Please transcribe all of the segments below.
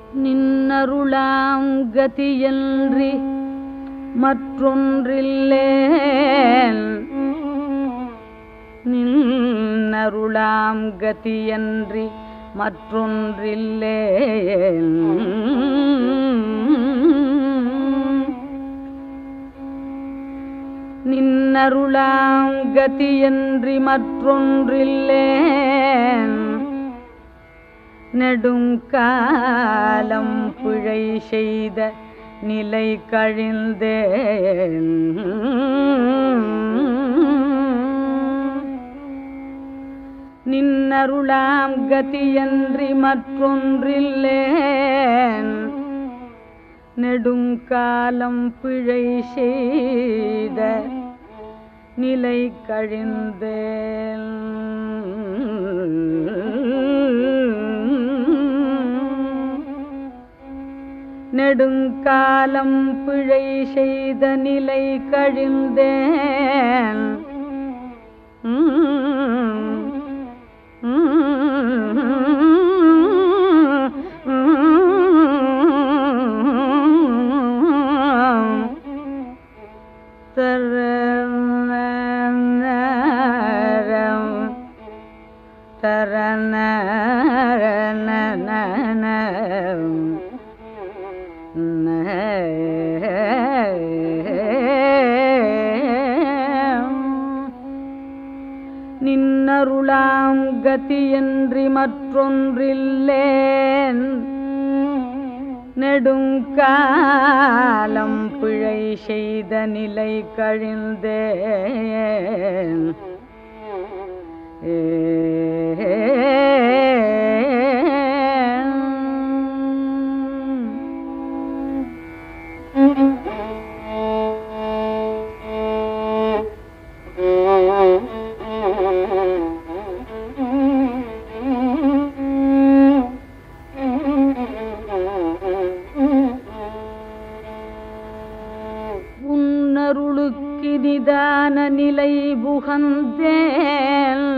நின்னருளாம் கதியன்றி மற்றொன்றில்லேன் நின்னருளாம் கதியன்றி மற்றொன்றில்லேன் நின்னருளாம் கதியன்றி மற்றொன்றில்லேன் நெடுங்காலம் பிழை செய்த நிலை கழிந்தேன் நின்னருளாம் கதியன்றி மற்றொன்றில்லேன் நெடுங்காலம் பிழை செய்த நிலை கழிந்தேன் நெடுங்காலம் பிழை செய்த நிலை கழிந்தேன் நின்னருளாம் கதியன்றி மற்றொன்றில்லேன் நெடுங்காலம் பிழை செய்த நிலை கழிந்தேன் உன்னருளுக்கு நிதான நிலை புகந்தேன்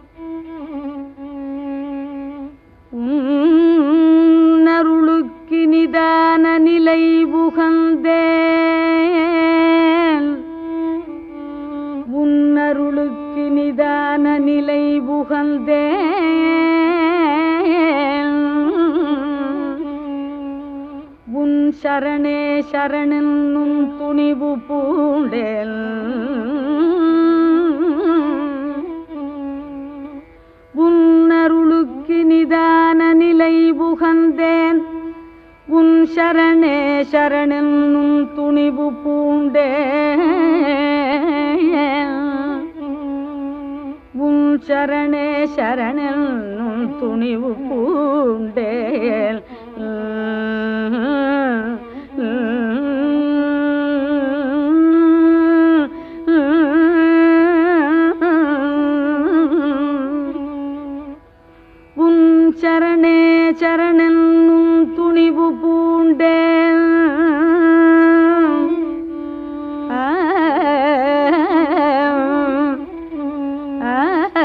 உன்னருளுக்கு நிதான நிலை புகந்தேன் உன்னருளுக்கு நிதான நிலை புகந்தேன் உன் சரணே சரணன் உன் துணிவு பூண்டேன் உன்னருளுக்கு நிதான நிலை புகந்தேன் உன் சரணே சரணன் உன் துணிவு பூண்டேன் உன் சரணே சரணன் உன் துணிவு பூண்டேன் உன் சரணே சரணன் உன் துணிவு பூண்டேன் ஆ, ஆ,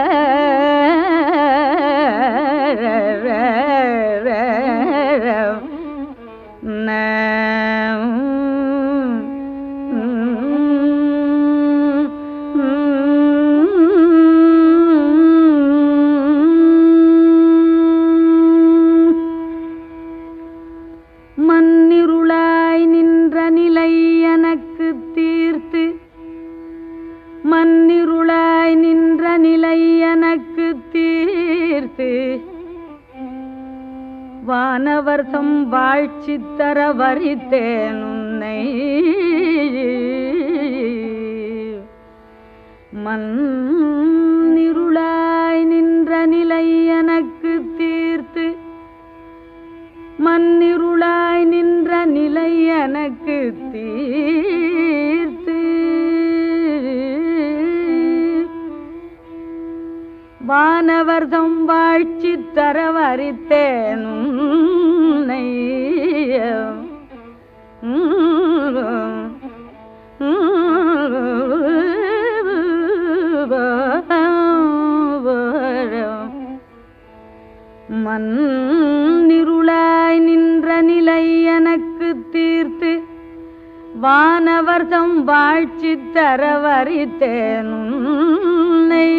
மண்ணிருளாய் நின்ற நிலை எனக்கு தீர்த்து மண்ணிருளாய் நின்ற நிலை எனக்கு தீர்த்து வானவர்தம் வாழ்ச்சி தர வரித்தேன் உன்னை மண்ணிருளாய் நின்ற நிலை எனக்கு தீர்த்து மண்ணிருளாய் நின்ற நிலை எனக்கு தீர்த்து வானவர்தம் வாழ்ச்சி தர வரித்தேன் உன்னை. மண்ணிருளாய் இருளாய் நின்ற நிலை எனக்கு தீர்த்து வானவர்தம் வாழ்ச்சி தர வரித்தேன் உன்னை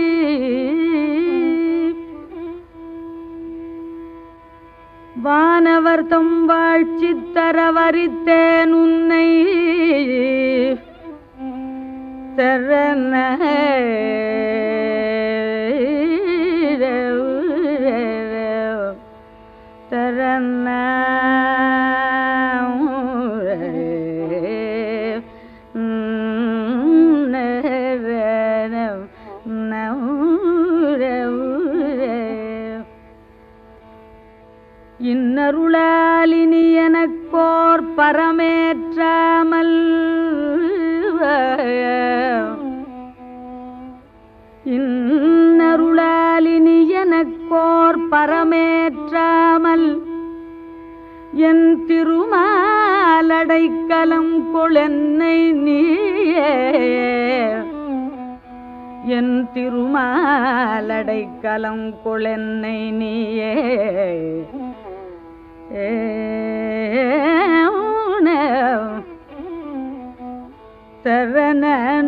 வானவர்தம் வாழ்ச்சி தர வரித்தேன் உன்னை சரண சரண இன்னருளாலினி எனக்கோர் பரமேற்றாமல் இன்னருளாலினி எனக்கோர் பரமேற்றாமல் என் திருமாலடைக்கலம் கொளென்னை நீயே என் திருமாலடைக்கலம் கொளென்னை நீயே ஏ சரண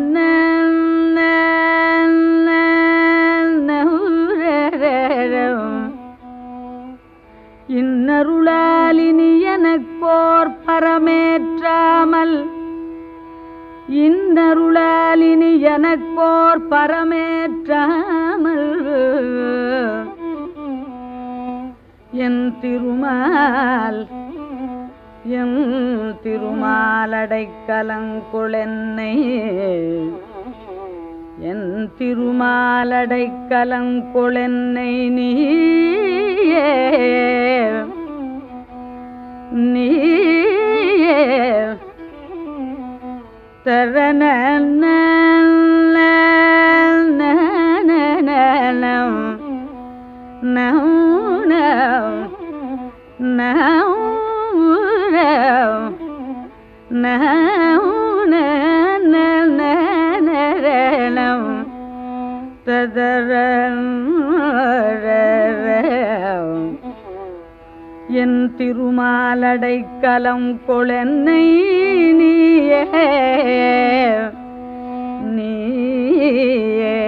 இன்னருளாலினி எனக்கோர் பரமேற்றாமல் இன்னருளாலினி எனக்கோர் பரமேற்றாமல் என் திருமால் எம் திருமாலடைக்கலங்குளென்னை என் திருமாலடைக்கலங்குளென்னை நீயே நீயே தரண now now now now na na na na now என் திருமாலடைக்கலம் கொளென்னை நீயே நீயே